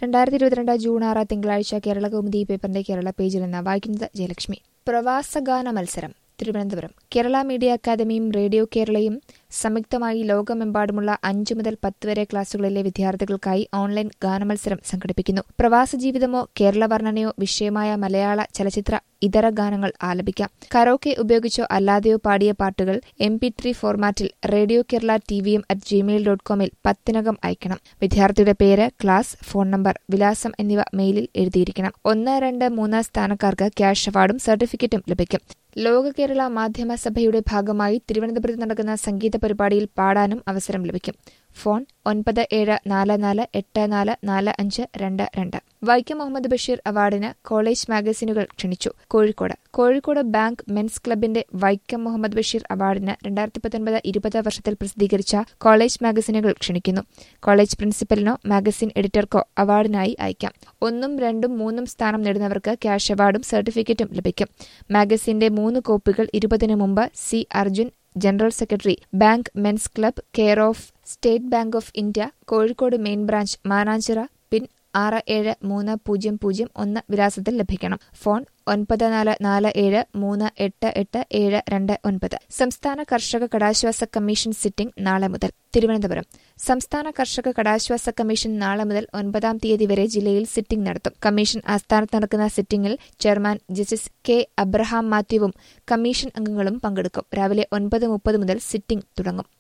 രണ്ടായിരത്തി ഇരുപത്തിരണ്ട് ജൂൺ ആറ് തിങ്കളാഴ്ച കേരള കൗമുദി പേപ്പറിന്റെ കേരള പേജിൽ നിന്ന് വായിക്കുന്നത് ജയലക്ഷ്മി പ്രവാസഗാന മത്സരം തിരുവനന്തപുരം കേരള മീഡിയ അക്കാദമിയും റേഡിയോ കേരളയും സംയുക്തമായി ലോകമെമ്പാടുമുള്ള അഞ്ചു മുതൽ പത്ത് വരെ ക്ലാസുകളിലെ വിദ്യാർത്ഥികൾക്കായി ഓൺലൈൻ ഗാനമത്സരം സംഘടിപ്പിക്കുന്നു പ്രവാസ ജീവിതമോ കേരള വർണ്ണനയോ വിഷയമായ മലയാള ചലച്ചിത്ര ഇതര ഗാനങ്ങൾ ആലപിക്കാം കരോക്കെ ഉപയോഗിച്ചോ അല്ലാതെയോ പാടിയ പാട്ടുകൾ എം പി ത്രീ ഫോർമാറ്റിൽ radio Kerala T V M at Gmail dot കോമിൽ പത്തിനകം അയക്കണം വിദ്യാർത്ഥിയുടെ പേര് ക്ലാസ് ഫോൺ നമ്പർ വിലാസം എന്നിവ മെയിലിൽ എഴുതിയിരിക്കണം ഒന്ന് രണ്ട് മൂന്ന് സ്ഥാനക്കാർക്ക് ക്യാഷ് അവാർഡും സർട്ടിഫിക്കറ്റും ലഭിക്കും ലോക കേരള മാധ്യമ സഭയുടെ ഭാഗമായി തിരുവനന്തപുരത്ത് നടക്കുന്ന സംഗീത പരിപാടിയിൽ പാടാനും അവസരം ലഭിക്കും ഫോൺ ഒൻപത് ഏഴ് നാല് നാല് എട്ട് നാല് നാല് അഞ്ച് രണ്ട് രണ്ട് വൈക്കം മുഹമ്മദ് ബഷീർ അവാർഡിന് കോളേജ് മാഗസിനുകൾ ക്ഷണിച്ചു കോഴിക്കോട് കോഴിക്കോട് ബാങ്ക് മെൻസ് ക്ലബിന്റെ വൈക്കം മുഹമ്മദ് ബഷീർ അവാർഡിന് രണ്ടായിരത്തി പത്തൊൻപത് ഇരുപത് വർഷത്തിൽ പ്രസിദ്ധീകരിച്ച കോളേജ് മാഗസിനുകൾ ക്ഷണിക്കുന്നു കോളേജ് പ്രിൻസിപ്പലിനോ മാഗസിൻ എഡിറ്റർക്കോ അവാർഡിനായി അയക്കാം ഒന്നും രണ്ടും മൂന്നും സ്ഥാനം നേടുന്നവർക്ക് ക്യാഷ് അവാർഡും സർട്ടിഫിക്കറ്റും ലഭിക്കും മാഗസിന്റെ മൂന്ന് കോപ്പികൾ ഇരുപതിനു മുമ്പ് C Arjun general secretary bank men's club care of state bank of India Kozhikode main branch Mananchira pin ആറ് ഏഴ് മൂന്ന് പൂജ്യം പൂജ്യം ഒന്ന് വിലാസത്തിൽ ലഭിക്കണം ഫോൺ ഒൻപത് നാല് നാല് ഏഴ് മൂന്ന് എട്ട് എട്ട് ഏഴ് രണ്ട് ഒൻപത് സംസ്ഥാന കർഷക കടാശ്വാസ കമ്മീഷൻ സിറ്റിംഗ് നാളെ മുതൽ തിരുവനന്തപുരം സംസ്ഥാന കർഷക കടാശ്വാസ കമ്മീഷൻ നാളെ മുതൽ ഒൻപതാം തീയതി വരെ ജില്ലയിൽ സിറ്റിംഗ് നടത്തും കമ്മീഷൻ ആസ്ഥാനത്ത് നടക്കുന്ന സിറ്റിംഗിൽ ചെയർമാൻ ജസ്റ്റിസ് കെ അബ്രഹാം മാത്യുവും കമ്മീഷൻ അംഗങ്ങളും പങ്കെടുക്കും രാവിലെ ഒൻപത് മുപ്പത് മുതൽ സിറ്റിംഗ് തുടങ്ങും